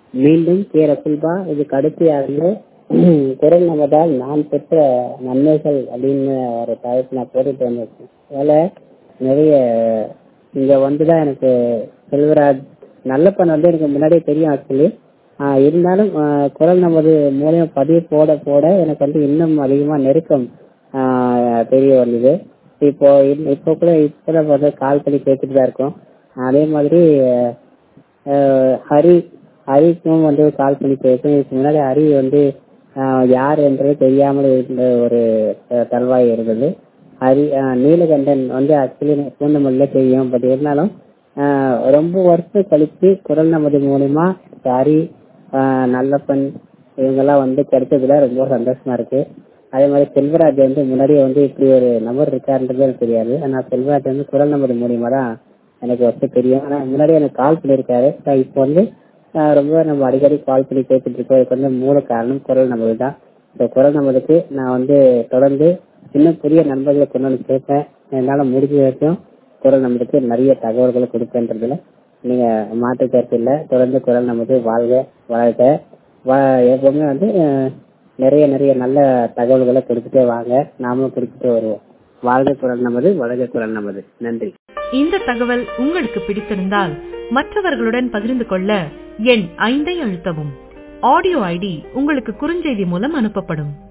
மீண்டும் கே ரசுல்பா இதுக்கு அடுத்து குரல் நமதால் நான் பெற்ற நன்மைகள் அப்படின்னு ஒரு தலைப்பு நான் போட்டுட்டு வந்திருக்கேன் அதில் நிறைய இங்க வந்துதான் எனக்கு செல்வராஜ் நல்லப்பன் வந்து எனக்கு முன்னாடியே தெரியும் ஆக்சுவலி இருந்தாலும் ஆஹ் குரல் நமது மூலியம் பதிவு போட போட எனக்கு வந்து இன்னும் அதிகமா நெருக்கம் ஆஹ் தெரிய வந்தது இப்போ இன்ன- இப்போ கூட இப்போ நம்ம வந்து கால் பண்ணி பேசிட்டு தான் இருக்கோம் அதே மாதிரி ஆஹ் ஹரி ஹரிக்கும் வந்து கால் பண்ணி பேசும் இதுக்கு முன்னாடி ஹரி வந்து ஆஹ் யார் என்றது தெரியாமல் இருந்த ஒரு அஹ், தருவாய் இருந்தது ஹரி ஆஹ் நீலகண்டன் வந்து ஆக்சுவலி எனக்கு பூந்தமல்லில தெரியும் பட் இருந்தாலும் ஆஹ் ரொம்ப வருஷம் கழிச்சு குரல் நமது மூலியமா ஹரி ஆஹ் நல்லப்பன் இவங்கெல்லாம் வந்து கிடைச்சதுல ரொம்ப சந்தோஷமா இருக்கு அதே மாதிரி செல்வராஜ் வந்து முன்னாடியே வந்து இப்படி ஒரு நபர் இருக்காருன்றது எனக்கு தெரியாது ஆனா செல்வராஜ் வந்து குரல் நமது மூலியமா தான் எனக்கு ஃபர்ஸ்ட் தெரியும் ஆனா முன்னாடி எனக்கு கால் பண்ணியிருக்காரு ஆனா இப்போ வந்து ஆஹ் ரொம்ப நம்ம அடிக்கடி கால் பண்ணி பேசிட்டு இருக்கோம் இதுக்கு வந்து மூல காரணம் குரல் நமது தான் இந்த குரல் நமதுக்கு நான் வந்து தொடர்ந்து இன்னும் புதிய நண்பர்களை கொண்டு வந்து சேர்ப்பேன் என்னால முடிஞ்ச வரைக்கும் குரல் நமதுக்கு நிறைய தகவல்களை கொடுப்பேன்றதுல நீங்க மாற்று கருத்து இல்ல தொடர்ந்து குரல் நமது வாழ்க வாழ்க வா- எப்பவுமே வந்து அஹ், நிறைய நிறைய நல்ல தகவல்களை கொடுத்துட்டே வாங்க நாமளும் கொடுத்துட்டே வருவோம் வாழ்க குரல் நமது வளர்க குரல் நமது நன்றி இந்த தகவல் உங்களுக்கு பிடித்திருந்தால் மற்றவர்களுடன் பகிர்ந்து கொள்ள எண் ஐந்தை அழுத்தவும் ஆடியோ ஐடி உங்களுக்கு குறுஞ்செய்தி மூலம் அனுப்பப்படும்